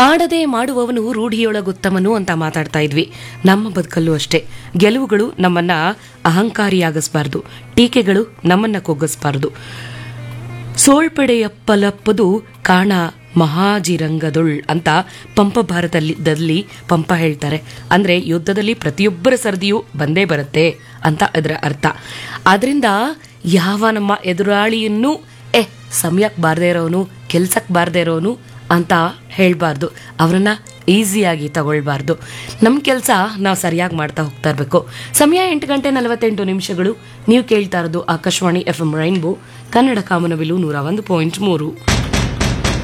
ಆಡದೆ ಮಾಡುವವನು ರೂಢಿಯೊಳಗುತ್ತಮನು ಅಂತ ಮಾತಾಡ್ತಾ ಇದ್ವಿ ನಮ್ಮ ಬದುಕಲ್ಲೂ ಅಷ್ಟೇ ಗೆಲುವುಗಳು ನಮ್ಮನ್ನ ಅಹಂಕಾರಿಯಾಗಿಸಬಾರ್ದು ಟೀಕೆಗಳು ನಮ್ಮನ್ನ ಕುಗ್ಗಿಸಬಾರ್ದು ಸೋಳ್ಪಡೆಯಪ್ಪಲಪ್ಪದು ಕಾಣ ಮಹಾಜಿರಂಗದೊಳ್ ಅಂತ ಪಂಪ ಭಾರತದಲ್ಲಿ ಪಂಪ ಹೇಳ್ತಾರೆ ಅಂದ್ರೆ ಯುದ್ಧದಲ್ಲಿ ಪ್ರತಿಯೊಬ್ಬರ ಸರದಿಯೂ ಬಂದೇ ಬರುತ್ತೆ ಅಂತ ಅದರ ಅರ್ಥ ಆದ್ರಿಂದ ಯಾವ ನಮ್ಮ ಎದುರಾಳಿಯನ್ನು ಎ ಸಮಯಕ್ಕೆ ಬಾರದೇ ಇರೋನು ಕೆಲ್ಸಕ್ಕೆ ಬಾರದೇ ಇರೋನು ಅಂತ ಹೇಳ್ಬಾರ್ದು ಅವರನ್ನ ಈಸಿಯಾಗಿ ತಗೊಳ್ಬಾರ್ದು ನಮ್ಮ ಕೆಲಸ ನಾವು ಸರಿಯಾಗಿ ಮಾಡ್ತಾ ಹೋಗ್ತಾ ಇರಬೇಕು ಸಮಯ ಎಂಟು ಗಂಟೆ ನಲವತ್ತೆಂಟು ನಿಮಿಷಗಳು ನೀವು ಕೇಳ್ತಾ ಇರೋದು Akashvani F M rainbow Kannada ಕಾಮನವಿಲು ನೂರ ಒಂದು ಪಾಯಿಂಟ್ ಮೂರು